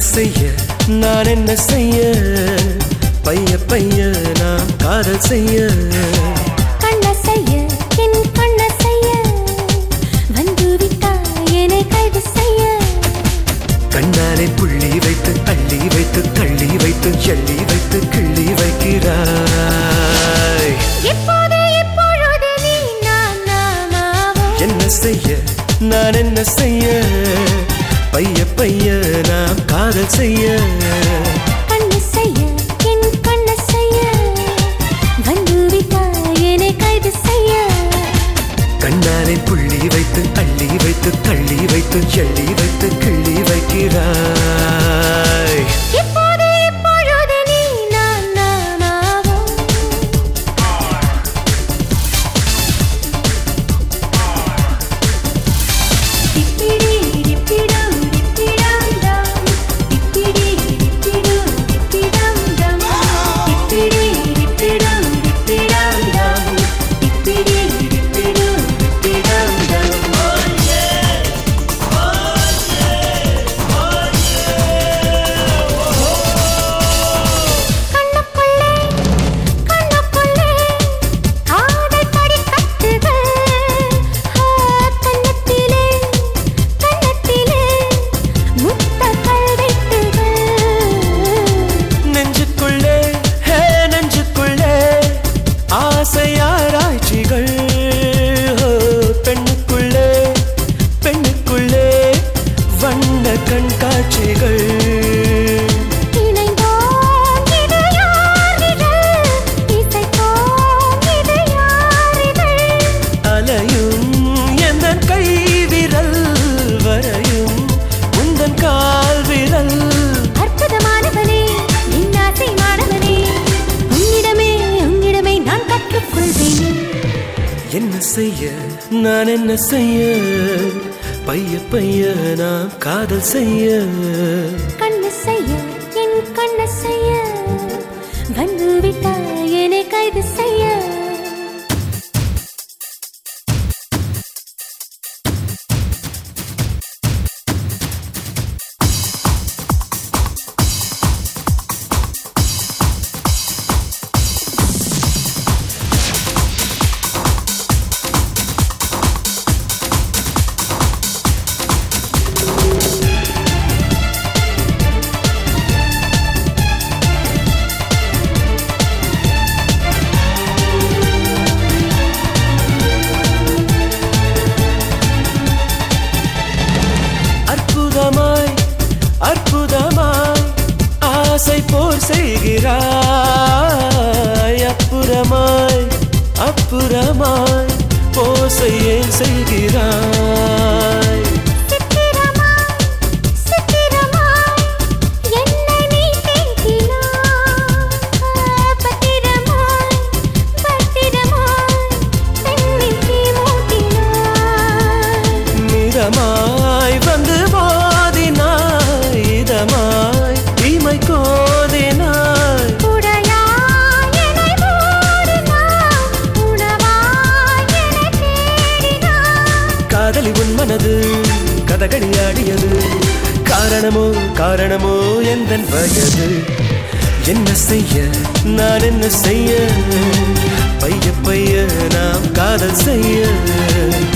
செய்ய நான் என்ன செய்ய பைய பைய நாம் காதல் செய்ய கண்ண செய்ய என் கண்ண செய்ய வந்து விட்டாய் என்னை கைது செய்ய கண்ணாலே புள்ளி வைத்து அள்ளி வைத்து தள்ளி வைத்து எள்ளி வைத்து கிள்ளி வைக்கிறாய் இப்போது இப்பொழுது நீ நான் நாமாவோம் என்ன செய்ய நான் என்ன செய்ய பைய பைய நாம் காதல் செய்ய கண்ண செய்ய என் கண்ண செய்ய வந்து விட்டாய் என்னை கைது செய்ய கண்ணாலே புள்ளி வைத்து அள்ளி வைத்து தள்ளி வைத்து எள்ளி வைத்து கிள்ளி வைக்கிறாய் இப்போது இப்பொழுது நீ நான் நாமாவோம் டிப்பிடி டிப்பிடம் டிப்பிடம் டம் டிப்பிடி டிப்பிடம் டிப்பிடம் டம் டிப்பிடி டிப்பிடம் டிப்பிடம் டம் டிப்பிடி டிப்பிடம் டிப்பிடம் டம் கண்ணுக்குள்ளே கண்ணுக்குள்ளே காதல் படிக்கட்டுகள் ஆ, கன்னத்திலே கன்னத்திலே முத்த கல்வெட்டுகள் நெஞ்சுக்குள்ளே ஹே நெஞ்சுக்குள்ளே ஆசையாராய்ச்சிகள் ஓ, பெண்ணுக்குள்ளே பெண்ணுக்குள்ளே வண்ண கண்காட்சிகள் இணைந்தோம் இது யாரிதழ் இசைத்தோம் இது யாரிதழ் அலையும் எந்த கை விரல் வரையும் உந்தன் கால் விரல் அற்புதமானவனே இன்னாசை மாணவனே உன்னிடமே உன்னிடமே நான் கற்றுக்கொள்வேனே என்ன செய்ய நான் என்ன செய்ய பைய பைய நாம் காதல் செய்ய கண்ணு செய்ய என் கண்ணு செய்ய வந்து விட்டாய் என்னை கைது செய்ய அற்புதமாய் அற்புதமாய் ஆசை போர் செய்கிறாய் அப்புறமாய் அப்புறமாய் போசை ஏன் செய்கிறாய் சித்திரமாய் சித்திரமாய் என்னை நீ தேக்கினாய் பத்திரமாய் பத்திரமாய் பெண்ணில் தீ மூட்டினாய் மிதமாய் வந்து மோதினாய் இதமாய் தீமை கோதினாய் உடையாய் என்னை மூடினாய் உணவாய் என்னை தேடினாய் காதலி உன் மனது கதகளி ஆடியது காரணமோ காரணமோ எந்த வயது என்ன செய்ய நான் என்ன செய்ய பைய பைய நாம் காதல் செய்ய